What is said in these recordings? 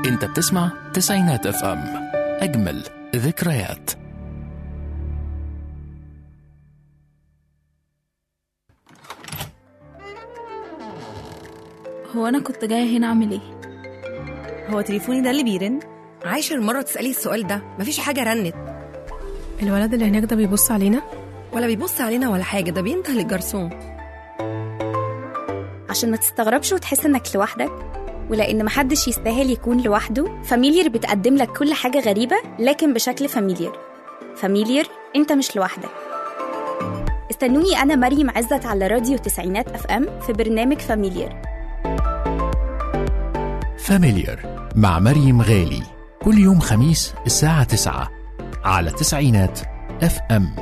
انت بتسمع تسعينات اف ام اجمل ذكريات هو انا كنت جايه هنا اعمل ايه هو تليفوني ده اللي بيرن عاشر مرة تسألي السؤال ده مفيش حاجة رنت الولد اللي هناك ده بيبص علينا ولا بيبص علينا ولا حاجة ده بينده للجرسون عشان ما تستغربش وتحس انك لوحدك ولان محدش يستاهل يكون لوحده فاميليار بتقدم لك كل حاجه غريبه لكن بشكل فاميليار فاميليار انت مش لوحدك استنوني انا مريم عزت على راديو تسعينات اف ام في برنامج فاميليار فاميليار مع مريم غالي كل يوم خميس الساعة 9 على تسعينات اف ام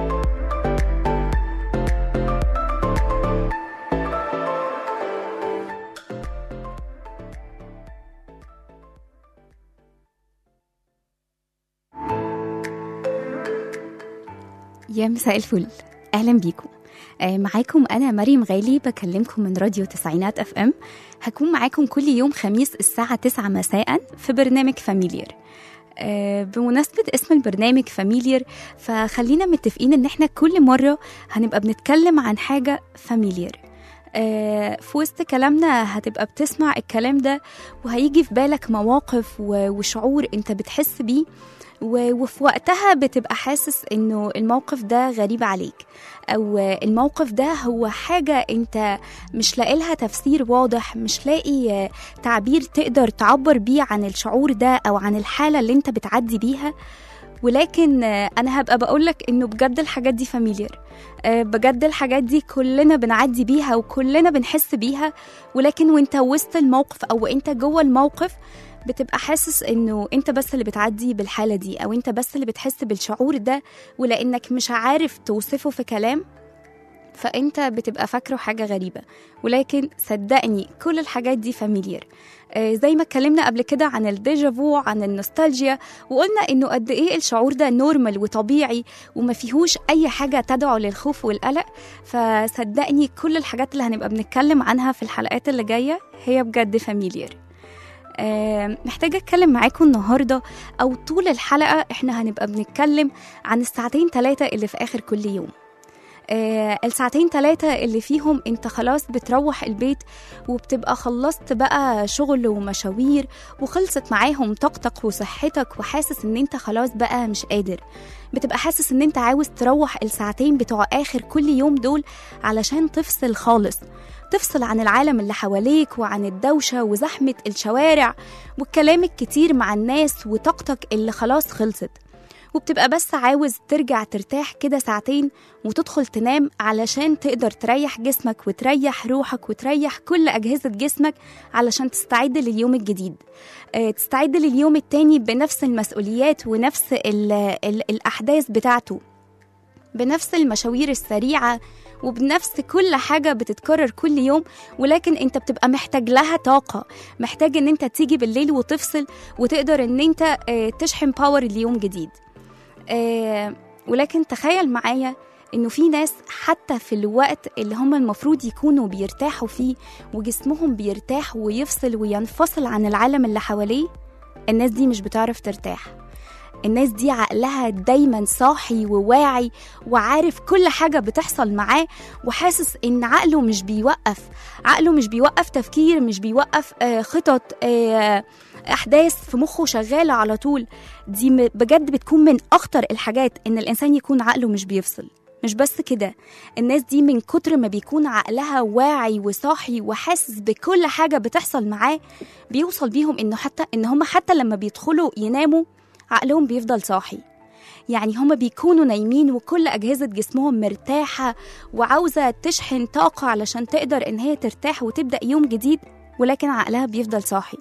يا مساء الفل اهلا بيكم آه، معاكم انا مريم غالي بكلمكم من راديو تسعينات اف ام هكون معاكم كل يوم خميس الساعه 9 مساء في برنامج فاميليار آه، بمناسبة اسم البرنامج فاميليار فخلينا متفقين ان احنا كل مرة هنبقى بنتكلم عن حاجة فاميليار آه، في وسط كلامنا هتبقى بتسمع الكلام ده وهيجي في بالك مواقف و- وشعور انت بتحس بيه و- وفي وقتها بتبقى حاسس انه الموقف ده غريب عليك او الموقف ده هو حاجة انت مش لاقي لها تفسير واضح مش لاقي آه، تعبير تقدر تعبر بيه عن الشعور ده او عن الحالة اللي انت بتعدي بيها ولكن آه، انا هبقى بقولك انه بجد الحاجات دي فاميليار بجد الحاجات دي كلنا بنعدي بيها وكلنا بنحس بيها ولكن وانت وسط الموقف او انت جوه الموقف بتبقى حاسس انه انت بس اللي بتعدي بالحاله دي او انت بس اللي بتحس بالشعور ده ولانك مش عارف توصفه في كلام فانت بتبقى فاكره حاجه غريبه ولكن صدقني كل الحاجات دي فاميليار آه، زي ما اتكلمنا قبل كده عن الديجافو عن النوستالجيا وقلنا انه قد ايه الشعور ده نورمال وطبيعي وما فيهوش اي حاجه تدعو للخوف والقلق فصدقني كل الحاجات اللي هنبقى بنتكلم عنها في الحلقات اللي جايه هي بجد فاميليار آه، محتاجة أتكلم معاكم النهاردة أو طول الحلقة إحنا هنبقى بنتكلم عن الساعتين ثلاثة اللي في آخر كل يوم آه الساعتين ثلاثة اللي فيهم انت خلاص بتروح البيت وبتبقى خلصت بقى شغل ومشاوير وخلصت معاهم طاقتك وصحتك وحاسس ان انت خلاص بقى مش قادر بتبقى حاسس ان انت عاوز تروح الساعتين بتوع اخر كل يوم دول علشان تفصل خالص تفصل عن العالم اللي حواليك وعن الدوشة وزحمة الشوارع والكلام الكتير مع الناس وطاقتك اللي خلاص خلصت وبتبقى بس عاوز ترجع ترتاح كده ساعتين وتدخل تنام علشان تقدر تريح جسمك وتريح روحك وتريح كل أجهزة جسمك علشان تستعد لليوم الجديد آه، تستعد لليوم التاني بنفس المسؤوليات ونفس ال ال الأحداث بتاعته بنفس المشاوير السريعة وبنفس كل حاجة بتتكرر كل يوم ولكن انت بتبقى محتاج لها طاقة محتاج ان انت تيجي بالليل وتفصل وتقدر ان انت آه، تشحن باور اليوم جديد آه، ولكن تخيل معايا انه في ناس حتى في الوقت اللي هم المفروض يكونوا بيرتاحوا فيه وجسمهم بيرتاح ويفصل وينفصل عن العالم اللي حواليه الناس دي مش بتعرف ترتاح الناس دي عقلها دايما صاحي وواعي وعارف كل حاجة بتحصل معاه وحاسس ان عقله مش بيوقف عقله مش بيوقف تفكير مش بيوقف آه، خطط آه، احداث في مخه شغالة على طول دي م- بجد بتكون من اخطر الحاجات ان الانسان يكون عقله مش بيفصل مش بس كده الناس دي من كتر ما بيكون عقلها واعي وصاحي وحاسس بكل حاجة بتحصل معاه بيوصل بيهم انه حتى ان هم حتى لما بيدخلوا يناموا عقلهم بيفضل صاحي يعني هما بيكونوا نايمين وكل أجهزة جسمهم مرتاحة وعاوزة تشحن طاقة علشان تقدر إن هي ترتاح وتبدأ يوم جديد ولكن عقلها بيفضل صاحي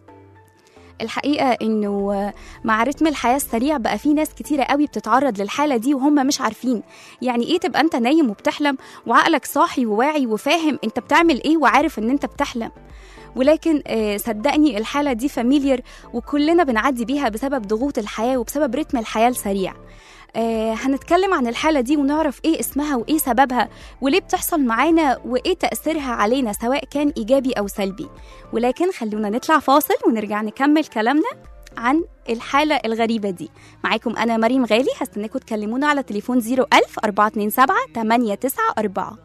الحقيقة إنه مع رتم الحياة السريع بقى في ناس كتيرة قوي بتتعرض للحالة دي وهم مش عارفين يعني إيه تبقى أنت نايم وبتحلم وعقلك صاحي وواعي وفاهم أنت بتعمل إيه وعارف إن أنت بتحلم ولكن آه، صدقني الحالة دي فاميليار وكلنا بنعدي بيها بسبب ضغوط الحياة وبسبب رتم الحياة السريع آه هنتكلم عن الحالة دي ونعرف ايه اسمها وايه سببها وليه بتحصل معانا وايه تأثيرها علينا سواء كان ايجابي او سلبي ولكن خلونا نطلع فاصل ونرجع نكمل كلامنا عن الحالة الغريبة دي معاكم أنا مريم غالي هستناكم تكلمونا على تليفون 01000 427 894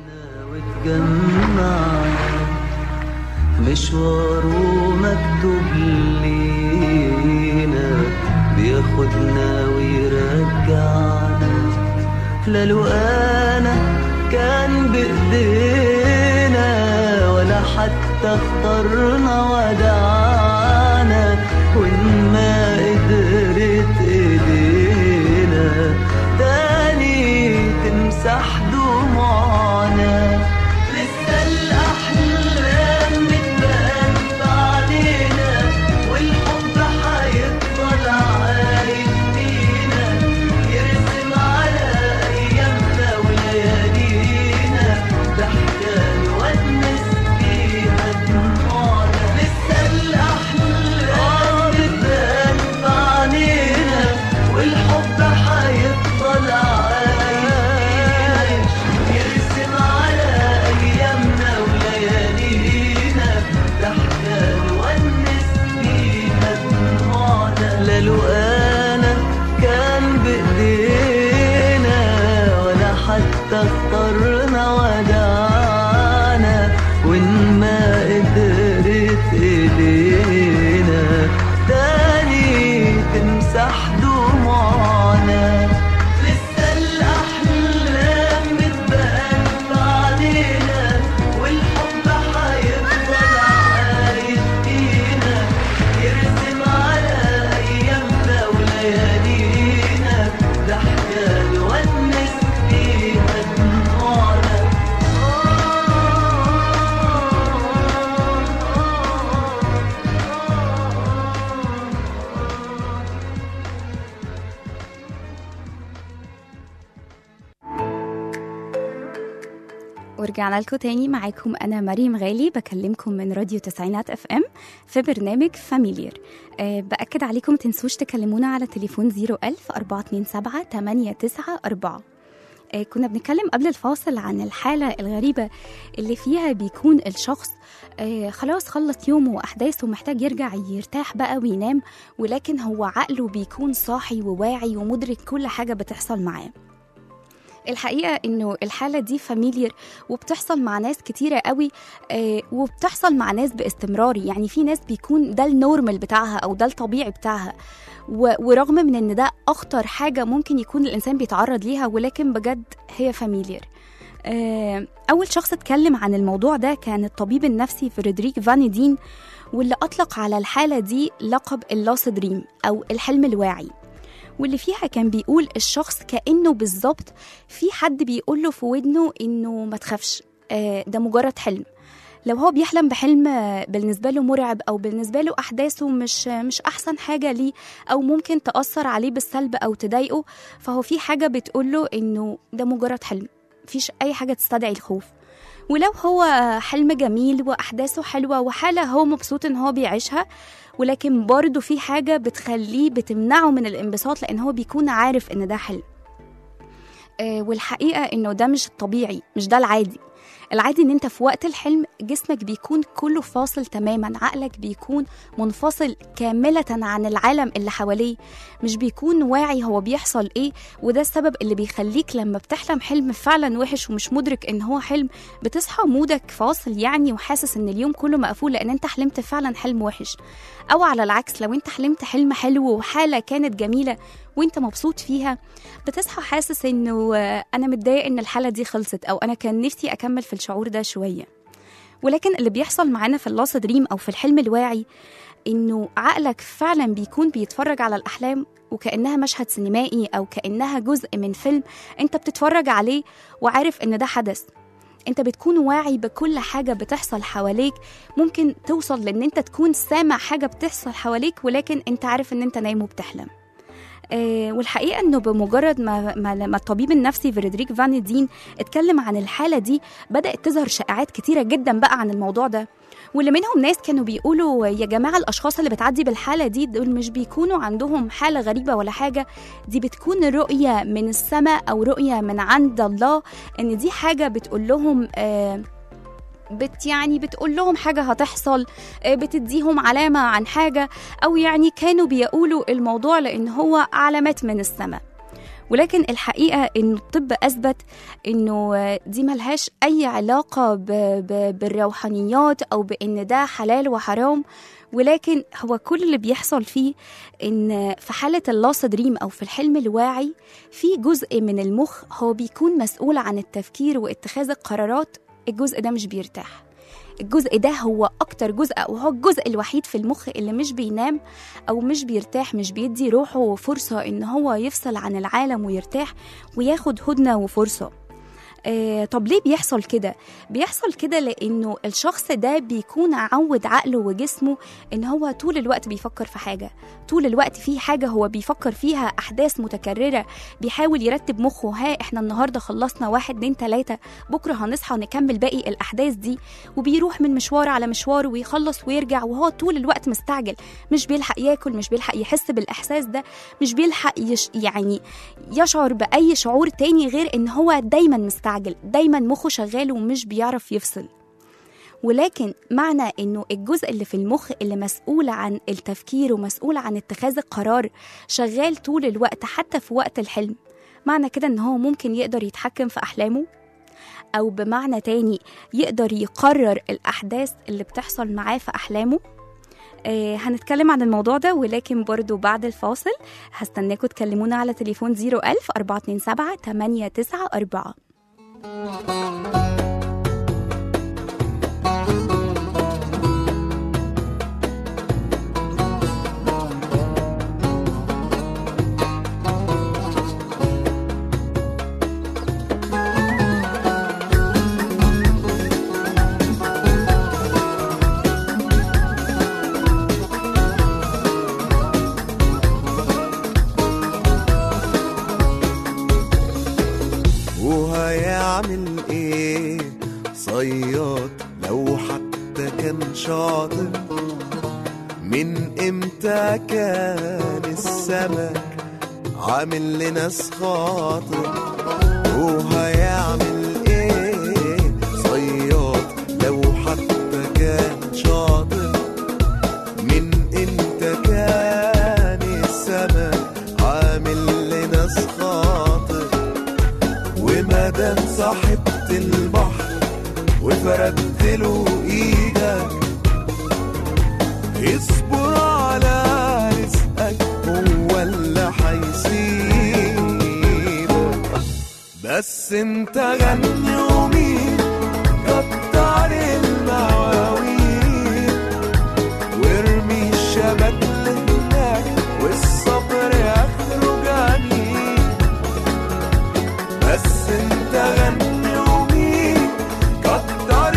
وتجمعنا مشواره مكتوب لينا بياخدنا ويرجعنا لا لقانا كان بإيدينا ولا حتى اخترنا ودعانا وإن ما قدرت إيدينا تاني تمسح دموعنا لسه الأحلام بتبان بعدينا والحب هيفضل عايش فينا يرسم على أيامنا وليالينا ضحكة نونس فيها دموعنا لسه الأحلام بتبان بعدينا والحب هيفضل عايش يرسم على أيامنا وليالينا ضحكة نونس فيها دموعنا لا لقانا كان بإيدينا ولا حتى اخترنا ودعانا وإن ما قدرت إيدينا تاني تمسح دموعنا لسه الأحلام بتبان بعدينا والحب هيفضل عايش فينا يرسم على أيامنا وليالينا ضحكة نونس فيها دموعنا ورجعنا لكم تاني معاكم أنا مريم غالي بكلمكم من راديو تسعينات اف ام في برنامج فاميليير أه بأكد عليكم تنسوش تكلمونا على تليفون 01000 427 894 آه، كنا بنتكلم قبل الفاصل عن الحالة الغريبة اللي فيها بيكون الشخص آه، خلاص خلص يومه وأحداثه محتاج يرجع يرتاح بقى وينام ولكن هو عقله بيكون صاحي وواعي ومدرك كل حاجة بتحصل معاه الحقيقة إنه الحالة دي فاميليير وبتحصل مع ناس كتيرة قوي آه، وبتحصل مع ناس باستمرار يعني في ناس بيكون ده النورمال بتاعها أو ده الطبيعي بتاعها و- ورغم من إن ده أخطر حاجة ممكن يكون الإنسان بيتعرض ليها ولكن بجد هي فاميليير آه، أول شخص اتكلم عن الموضوع ده كان الطبيب النفسي فريدريك فانيدين واللي أطلق على الحالة دي لقب اللاس دريم أو الحلم الواعي واللي فيها كان بيقول الشخص كأنه بالظبط في حد بيقول له في ودنه إنه ما تخافش آه، ده مجرد حلم لو هو بيحلم بحلم آه، بالنسبة له مرعب أو بالنسبة له أحداثه مش مش أحسن حاجة ليه أو ممكن تأثر عليه بالسلب أو تضايقه فهو في حاجة بتقوله إنه ده مجرد حلم مفيش أي حاجة تستدعي الخوف ولو هو حلم جميل وأحداثه حلوة وحالة هو مبسوط إن هو بيعيشها ولكن برضه في حاجة بتخليه بتمنعه من الانبساط لأن هو بيكون عارف إن ده حلم آه، والحقيقة إنه ده مش الطبيعي مش ده العادي العادي ان انت في وقت الحلم جسمك بيكون كله فاصل تماما عقلك بيكون منفصل كاملة عن العالم اللي حواليه مش بيكون واعي هو بيحصل ايه وده السبب اللي بيخليك لما بتحلم حلم فعلا وحش ومش مدرك ان هو حلم بتصحى مودك فاصل يعني وحاسس ان اليوم كله مقفول لان انت حلمت فعلا حلم وحش او على العكس لو انت حلمت حلم حلو وحالة كانت جميلة وانت مبسوط فيها بتصحى حاسس انه آه، انا متضايق ان الحالة دي خلصت او انا كان نفسي اكمل في الشعور ده شوية ولكن اللي بيحصل معانا في اللاس دريم او في الحلم الواعي انه عقلك فعلا بيكون بيتفرج على الاحلام وكانها مشهد سينمائي او كانها جزء من فيلم انت بتتفرج عليه وعارف ان ده حدث انت بتكون واعي بكل حاجه بتحصل حواليك ممكن توصل لان انت تكون سامع حاجه بتحصل حواليك ولكن انت عارف ان انت نايم وبتحلم آه، والحقيقه انه بمجرد ما ما ما الطبيب النفسي فريدريك فان دين اتكلم عن الحاله دي بدات تظهر شائعات كتيره جدا بقى عن الموضوع ده واللي منهم ناس كانوا بيقولوا يا جماعة الأشخاص اللي بتعدي بالحالة دي دول مش بيكونوا عندهم حالة غريبة ولا حاجة دي بتكون رؤية من السماء أو رؤية من عند الله إن دي حاجة بتقول لهم آه بت يعني بتقول لهم حاجة هتحصل آه، بتديهم علامة عن حاجة أو يعني كانوا بيقولوا الموضوع لأن هو علامات من السماء ولكن الحقيقة إنه الطب أثبت إنه آه، دي ملهاش أي علاقة ب... ب... بالروحانيات أو بإن ده حلال وحرام ولكن هو كل اللي بيحصل فيه إن في حالة اللاس دريم أو في الحلم الواعي في جزء من المخ هو بيكون مسؤول عن التفكير واتخاذ القرارات الجزء ده مش بيرتاح الجزء ده هو أكتر جزء أو هو الجزء الوحيد في المخ اللي مش بينام أو مش بيرتاح مش بيدي روحه فرصة إن هو يفصل عن العالم ويرتاح وياخد هدنة وفرصة آه طب ليه بيحصل كده؟ بيحصل كده لأنه الشخص ده بيكون عود عقله وجسمه إن هو طول الوقت بيفكر في حاجة طول الوقت في حاجة هو بيفكر فيها أحداث متكررة بيحاول يرتب مخه ها إحنا النهاردة خلصنا واحد اتنين تلاتة بكرة هنصحى نكمل باقي الأحداث دي وبيروح من مشوار على مشوار ويخلص ويرجع وهو طول الوقت مستعجل مش بيلحق ياكل مش بيلحق يحس بالإحساس ده مش بيلحق يش يعني يشعر بأي شعور تاني غير إن هو دايما مستعجل دايما مخه شغال ومش بيعرف يفصل ولكن معنى انه الجزء اللي في المخ اللي مسؤول عن التفكير ومسؤول عن اتخاذ القرار شغال طول الوقت حتى في وقت الحلم معنى كده ان هو ممكن يقدر يتحكم في احلامه او بمعنى تاني يقدر يقرر الاحداث اللي بتحصل معاه في احلامه آه هنتكلم عن الموضوع ده ولكن برضو بعد الفاصل هستناكم تكلمونا على تليفون 01000 427 894 وهيعمل ايه صياد لو حتى كان شاطر من امتى كان السمك عامل لناس خاطر وهيعمل ايه صياد لو حتى كان شاطر من امتى كان السمك عامل لناس خاطر ومادام صاحبت البحر وفردت له ايدك اصبر على رزقك هو اللي هيسيبك بس انت غني ومين كتر المواويل وارمي الشبك هناك والصبر اخره جميل بس انت غني ومين كتر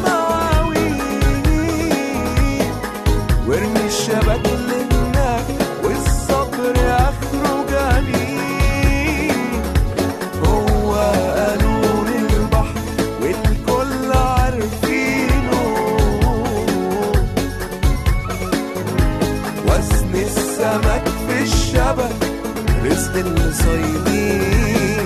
المواويل وارمي الشبك اللي هناك والصبر اخره جميل هو قانون البحر والكل عارفينه وزن السمك في الشبك رزق الصيادين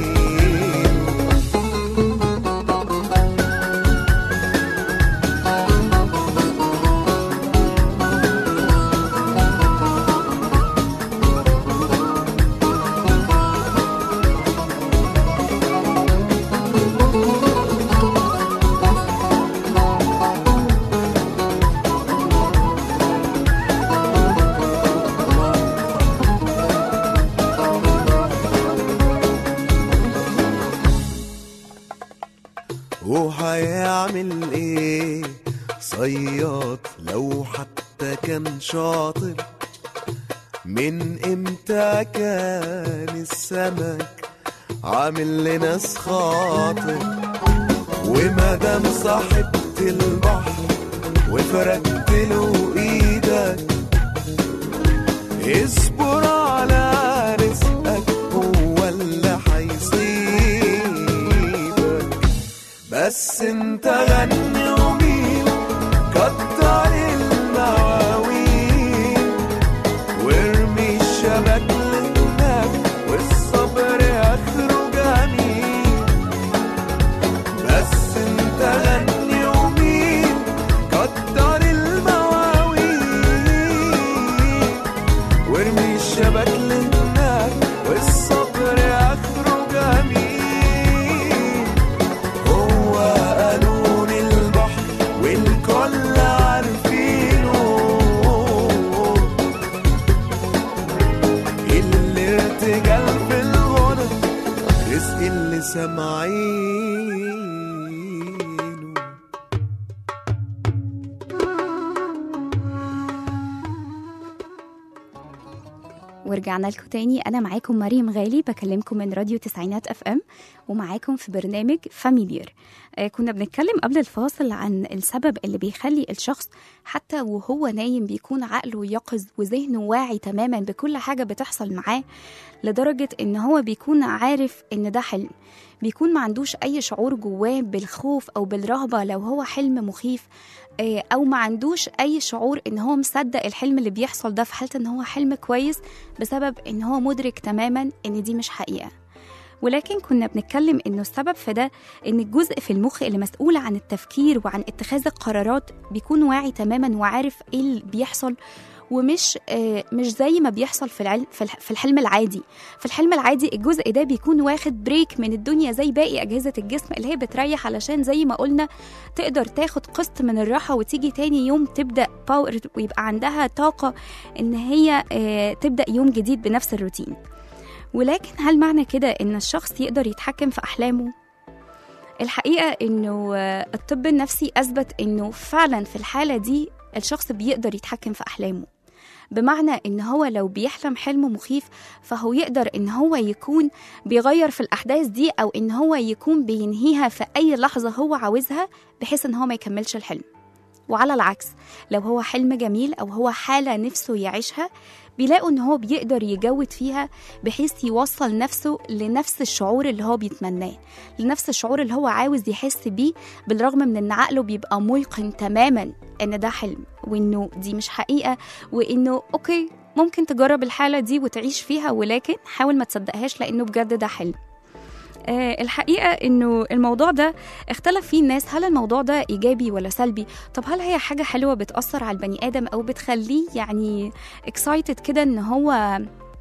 وهيعمل ايه صياد لو حتى كان شاطر من امتى كان السمك عامل لناس خاطر ومادام صاحبت البحر وفردت له ايدك اصبر على رزقك هو اللي هيصيبك بس انت غني ومين كتر سامعينه ورجعنا لكم تاني انا معاكم مريم غالي بكلمكم من راديو تسعينات اف ام ومعاكم في برنامج فاميليير آه كنا بنتكلم قبل الفاصل عن السبب اللي بيخلي الشخص حتى وهو نايم بيكون عقله يقظ وذهنه واعي تماما بكل حاجه بتحصل معاه لدرجه ان هو بيكون عارف ان ده حلم بيكون ما عندوش اي شعور جواه بالخوف او بالرهبه لو هو حلم مخيف آه، او ما عندوش اي شعور ان هو مصدق الحلم اللي بيحصل ده في حاله ان هو حلم كويس بسبب ان هو مدرك تماما ان دي مش حقيقه ولكن كنا بنتكلم انه السبب في ده ان الجزء في المخ اللي مسؤول عن التفكير وعن اتخاذ القرارات بيكون واعي تماما وعارف ايه اللي بيحصل ومش آه، مش زي ما بيحصل في العلم في الح- في الحلم العادي في الحلم العادي الجزء ده بيكون واخد بريك من الدنيا زي باقي اجهزه الجسم اللي هي بتريح علشان زي ما قلنا تقدر تاخد قسط من الراحه وتيجي تاني يوم تبدا باور ويبقى عندها طاقه ان هي آه، تبدا يوم جديد بنفس الروتين ولكن هل معنى كده ان الشخص يقدر يتحكم في احلامه الحقيقه انه آه، الطب النفسي اثبت انه فعلا في الحاله دي الشخص بيقدر يتحكم في احلامه بمعنى ان هو لو بيحلم حلم مخيف فهو يقدر ان هو يكون بيغير في الاحداث دي او ان هو يكون بينهيها في اي لحظه هو عاوزها بحيث ان هو ما يكملش الحلم وعلى العكس لو هو حلم جميل او هو حاله نفسه يعيشها بيلاقوا ان هو بيقدر يجود فيها بحيث يوصل نفسه لنفس الشعور اللي هو بيتمناه لنفس الشعور اللي هو عاوز يحس بيه بالرغم من ان عقله بيبقى ميقن تماما ان ده حلم وانه دي مش حقيقه وانه اوكي ممكن تجرب الحاله دي وتعيش فيها ولكن حاول ما تصدقهاش لانه بجد ده حلم آه، الحقيقة إنه الموضوع ده اختلف فيه الناس هل الموضوع ده إيجابي ولا سلبي طب هل هي حاجة حلوة بتأثر على البني آدم أو بتخليه يعني excited كده إن هو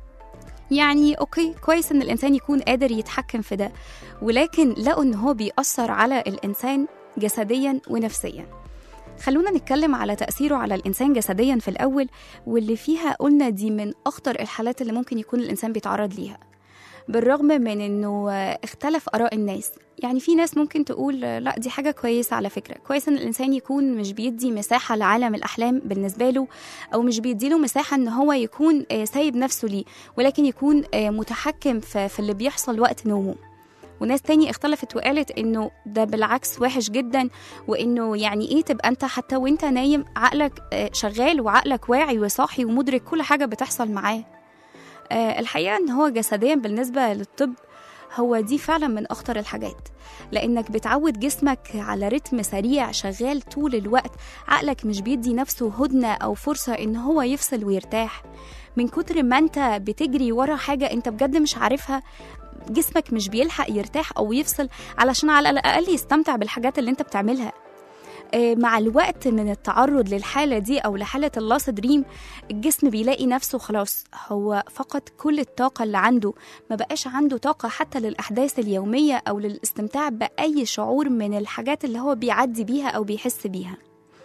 يعني أوكي كويس إن الإنسان يكون قادر يتحكم في ده ولكن لقوا إن هو بيأثر على الإنسان جسديا ونفسيا خلونا نتكلم على تأثيره على الإنسان جسديا في الأول واللي فيها قلنا دي من أخطر الحالات اللي ممكن يكون الإنسان بيتعرض ليها بالرغم من انه اختلف اراء الناس يعني في ناس ممكن تقول لا دي حاجه كويسه على فكره كويس ان الانسان يكون مش بيدي مساحه لعالم الاحلام بالنسبه له او مش بيديله مساحه ان هو يكون آه، سايب نفسه ليه ولكن يكون آه، متحكم في في اللي بيحصل وقت نومه وناس تاني اختلفت وقالت انه ده بالعكس وحش جدا وانه يعني ايه تبقى انت حتى وانت نايم عقلك آه، شغال وعقلك واعي وصاحي ومدرك كل حاجه بتحصل معاه آه، الحقيقه ان هو جسديا بالنسبه للطب هو دي فعلا من اخطر الحاجات لانك بتعود جسمك على رتم سريع شغال طول الوقت عقلك مش بيدي نفسه هدنه او فرصه ان هو يفصل ويرتاح من كتر ما انت بتجري ورا حاجه انت بجد مش عارفها جسمك مش بيلحق يرتاح او يفصل علشان على الاقل يستمتع بالحاجات اللي انت بتعملها آه، مع الوقت من التعرض للحالة دي أو لحالة اللاس دريم الجسم بيلاقي نفسه خلاص هو فقد كل الطاقة اللي عنده ما بقاش عنده طاقة حتى للأحداث اليومية أو للاستمتاع بأي شعور من الحاجات اللي هو بيعدي بيها أو بيحس بيها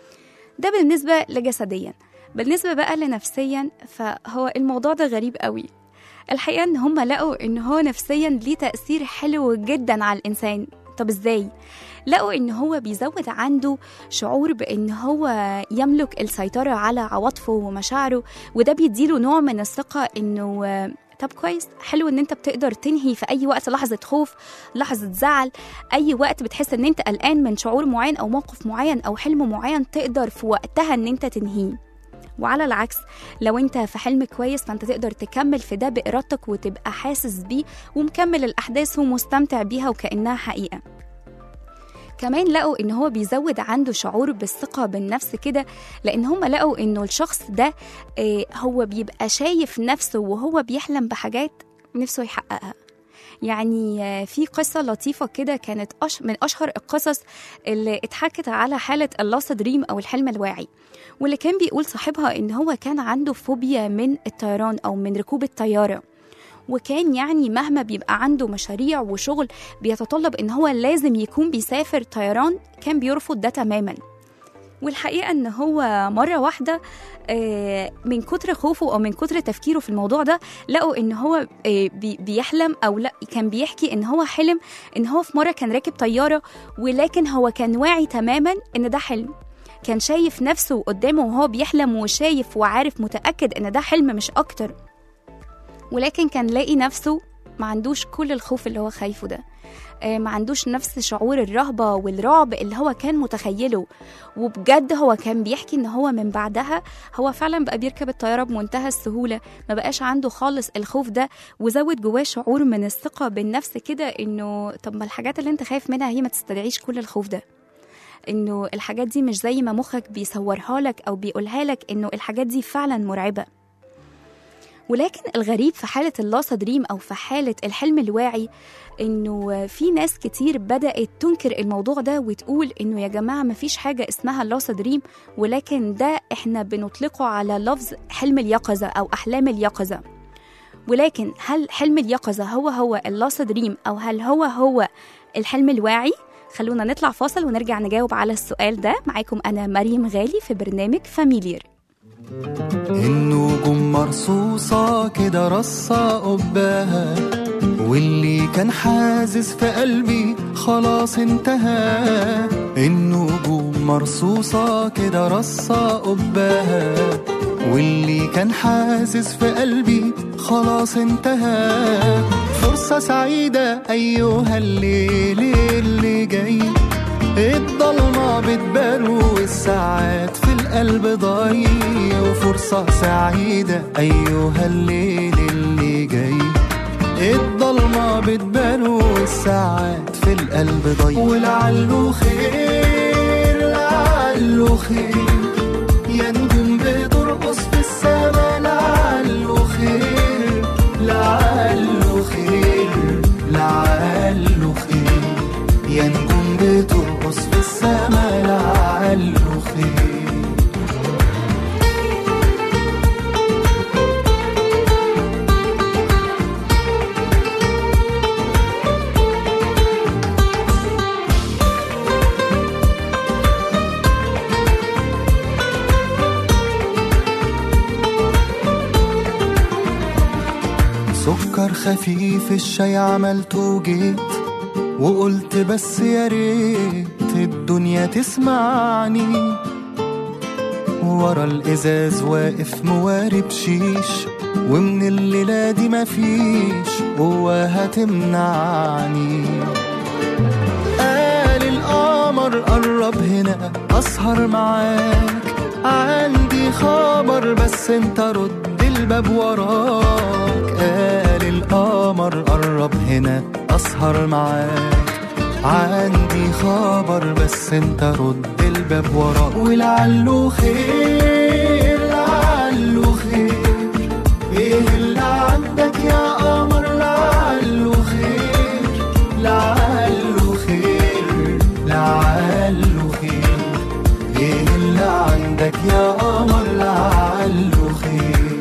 ده بالنسبة لجسديا بالنسبة بقى لنفسيا فهو الموضوع ده غريب قوي الحقيقة ان هم لقوا ان هو نفسيا ليه تأثير حلو جدا على الإنسان طب ازاي؟ لقوا ان هو بيزود عنده شعور بان هو يملك السيطرة على عواطفه ومشاعره وده بيديله نوع من الثقة انه آه، طب كويس حلو ان انت بتقدر تنهي في اي وقت لحظة خوف لحظة زعل اي وقت بتحس ان انت قلقان من شعور معين او موقف معين او حلم معين تقدر في وقتها ان انت تنهيه وعلى العكس لو انت في حلم كويس فانت تقدر تكمل في ده بإرادتك وتبقى حاسس بيه ومكمل الأحداث ومستمتع بيها وكأنها حقيقة كمان لقوا ان هو بيزود عنده شعور بالثقة بالنفس كده لان هم لقوا انه الشخص ده آه، هو بيبقى شايف نفسه وهو بيحلم بحاجات نفسه يحققها يعني آه، في قصة لطيفة كده كانت أش... من أشهر القصص اللي اتحكت على حالة اللاس دريم أو الحلم الواعي واللي كان بيقول صاحبها إن هو كان عنده فوبيا من الطيران أو من ركوب الطيارة وكان يعني مهما بيبقى عنده مشاريع وشغل بيتطلب ان هو لازم يكون بيسافر طيران كان بيرفض ده تماما والحقيقة ان هو مرة واحدة آه، من كتر خوفه او من كتر تفكيره في الموضوع ده لقوا ان هو آه، بي- بيحلم او لا كان بيحكي ان هو حلم ان هو في مرة كان راكب طيارة ولكن هو كان واعي تماما ان ده حلم كان شايف نفسه قدامه وهو بيحلم وشايف وعارف متأكد ان ده حلم مش اكتر ولكن كان لاقي نفسه ما عندوش كل الخوف اللي هو خايفه ده آه، ما عندوش نفس شعور الرهبة والرعب اللي هو كان متخيله وبجد هو كان بيحكي ان هو من بعدها هو فعلا بقى بيركب الطيارة بمنتهى السهولة ما بقاش عنده خالص الخوف ده وزود جواه شعور من الثقة بالنفس كده انه طب ما الحاجات اللي انت خايف منها هي ما تستدعيش كل الخوف ده انه الحاجات دي مش زي ما مخك بيصورها لك او بيقولها لك انه الحاجات دي فعلا مرعبة ولكن الغريب في حالة اللاسا دريم أو في حالة الحلم الواعي إنه في ناس كتير بدأت تنكر الموضوع ده وتقول إنه يا جماعة مفيش حاجة اسمها اللاسا دريم ولكن ده إحنا بنطلقه على لفظ حلم اليقظة أو أحلام اليقظة ولكن هل حلم اليقظة هو هو اللاسا دريم أو هل هو هو الحلم الواعي؟ خلونا نطلع فاصل ونرجع نجاوب على السؤال ده معاكم أنا مريم غالي في برنامج فاميلير النجوم مرصوصة كده رصة قباها واللي كان حازز في قلبي خلاص انتهى النجوم مرصوصة كده رصة قباها واللي كان حازز في قلبي خلاص انتهى فرصة سعيدة أيها الليل اللي جاي الضلمة بتبان والساعات في القلب ضايع وفرصة سعيدة أيها الليل اللي جاي الضلمة بتبان والساعات في القلب ضايع ولعله خير لعله خير يا نجوم بترقص في السما لعله خير لعله خير لعله خير يا نجوم بترقص في السما لعله خير سكر خفيف الشاي عملته وجيت وقلت بس يا ريت الدنيا تسمعني ورا الازاز واقف موارب شيش ومن الليلة دي مفيش قوة هتمنعني قال القمر قرب هنا اسهر معاك عندي خبر بس انت رد الباب وراك قال القمر قرب هنا اسهر معاك عندي خبر بس انت رد الباب وراك ولعله خير لعله خير ايه اللي عندك يا قمر لعله خير لعله خير لعله خير ايه اللي عندك يا قمر لعله خير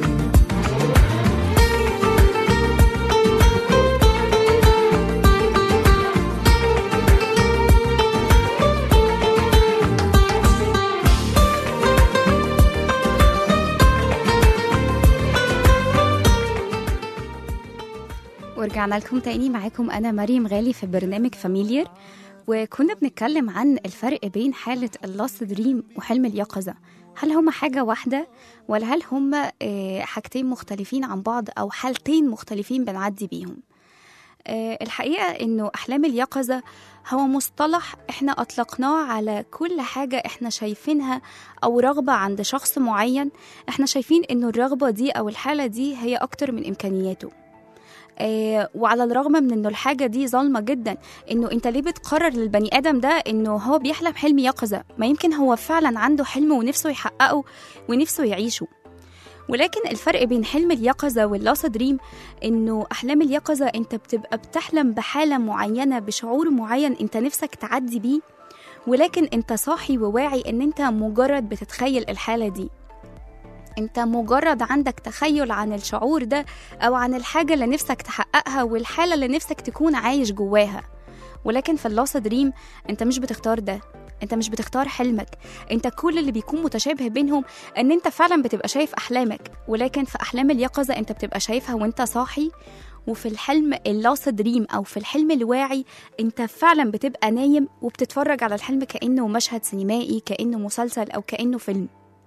ورجعنا لكم تاني معاكم أنا مريم غالي في برنامج فاميلير وكنا بنتكلم عن الفرق بين حالة اللاست دريم وحلم اليقظة هل هما حاجة واحدة ولا هل هما آه، حاجتين مختلفين عن بعض أو حالتين مختلفين بنعدي بيهم آه، الحقيقة إنه أحلام اليقظة هو مصطلح إحنا أطلقناه على كل حاجة إحنا شايفينها أو رغبة عند شخص معين إحنا شايفين إنه الرغبة دي أو الحالة دي هي أكتر من إمكانياته آه، وعلى الرغم من انه الحاجه دي ظالمه جدا انه انت ليه بتقرر للبني ادم ده انه هو بيحلم حلم يقظه ما يمكن هو فعلا عنده حلم ونفسه يحققه ونفسه يعيشه ولكن الفرق بين حلم اليقظة واللاس دريم إنه أحلام اليقظة أنت بتبقى بتحلم بحالة معينة بشعور معين أنت نفسك تعدي بيه ولكن أنت صاحي وواعي إن أنت مجرد بتتخيل الحالة دي انت مجرد عندك تخيل عن الشعور ده او عن الحاجه اللي نفسك تحققها والحاله اللي نفسك تكون عايش جواها ولكن في اللاس دريم انت مش بتختار ده انت مش بتختار حلمك انت كل اللي بيكون متشابه بينهم ان انت فعلا بتبقى شايف احلامك ولكن في احلام اليقظه انت بتبقى شايفها وانت صاحي وفي الحلم اللاس دريم او في الحلم الواعي انت فعلا بتبقى نايم وبتتفرج على الحلم كانه مشهد سينمائي كانه مسلسل او كانه فيلم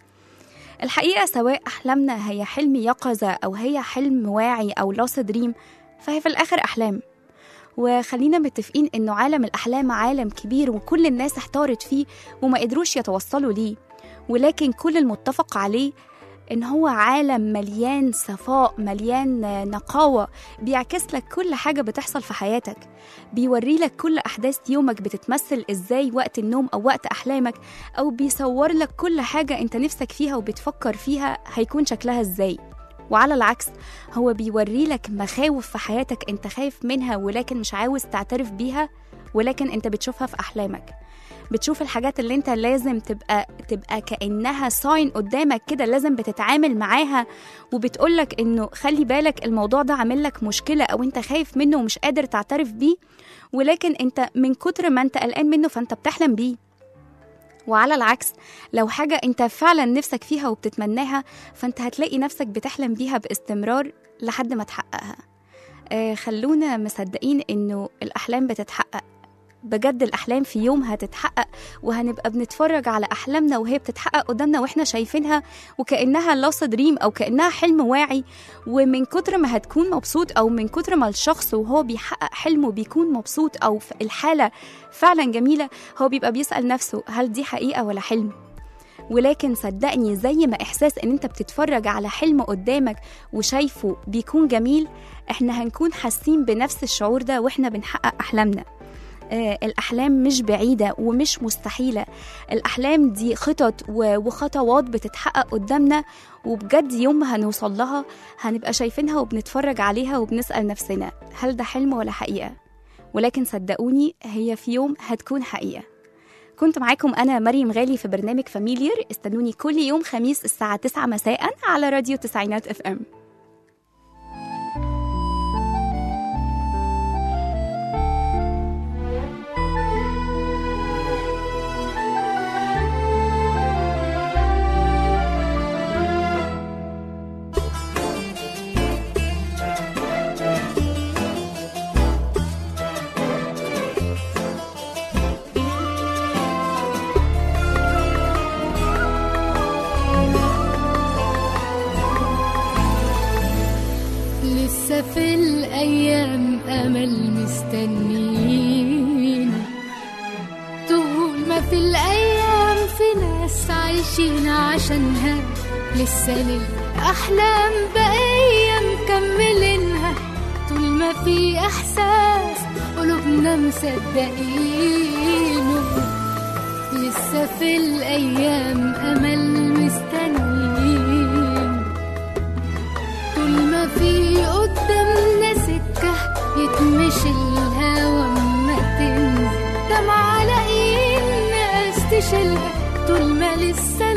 الحقيقه سواء احلامنا هي حلم يقظه او هي حلم واعي او لاس دريم فهي في الاخر احلام وخلينا متفقين انه عالم الاحلام عالم كبير وكل الناس احتارت فيه وما قدروش يتوصلوا ليه ولكن كل المتفق عليه ان هو عالم مليان صفاء مليان نقاوه بيعكس لك كل حاجه بتحصل في حياتك بيوري لك كل احداث يومك بتتمثل ازاي وقت النوم او وقت احلامك او بيصور لك كل حاجه انت نفسك فيها وبتفكر فيها هيكون شكلها ازاي وعلى العكس هو بيوري لك مخاوف في حياتك انت خايف منها ولكن مش عاوز تعترف بيها ولكن انت بتشوفها في احلامك بتشوف الحاجات اللي انت لازم تبقى تبقى كانها ساين قدامك كده لازم بتتعامل معاها وبتقولك انه خلي بالك الموضوع ده عامل لك مشكله او انت خايف منه ومش قادر تعترف بيه ولكن انت من كتر ما انت قلقان منه فانت بتحلم بيه وعلى العكس لو حاجة انت فعلا نفسك فيها وبتتمناها فانت هتلاقي نفسك بتحلم بيها باستمرار لحد ما تحققها آه خلونا مصدقين انه الأحلام بتتحقق بجد الأحلام في يوم هتتحقق وهنبقى بنتفرج على أحلامنا وهي بتتحقق قدامنا وإحنا شايفينها وكأنها لاس دريم أو كأنها حلم واعي ومن كتر ما هتكون مبسوط أو من كتر ما الشخص وهو بيحقق حلمه بيكون مبسوط أو في الحالة فعلا جميلة هو بيبقى بيسأل نفسه هل دي حقيقة ولا حلم ولكن صدقني زي ما إحساس إن أنت بتتفرج على حلم قدامك وشايفه بيكون جميل إحنا هنكون حاسين بنفس الشعور ده وإحنا بنحقق أحلامنا آه، الأحلام مش بعيدة ومش مستحيلة الأحلام دي خطط و- وخطوات بتتحقق قدامنا وبجد يوم ما هنوصل لها هنبقى شايفينها وبنتفرج عليها وبنسأل نفسنا هل ده حلم ولا حقيقة ولكن صدقوني هي في يوم هتكون حقيقة كنت معاكم أنا مريم غالي في برنامج فاميليير استنوني كل يوم خميس الساعة 9 مساء على راديو تسعينات اف ام لسه في الأيام أمل مستنين طول ما في الأيام في ناس عايشين عشانها لسه للأحلام بقية مكملينها طول ما في إحساس قلوبنا مصدقينه لسه في الأيام أمل مستنيين طول ما في قدامنا سكة يتمشي الهوا ما تنزل دمعة على ناس تشيلها طول ما لسه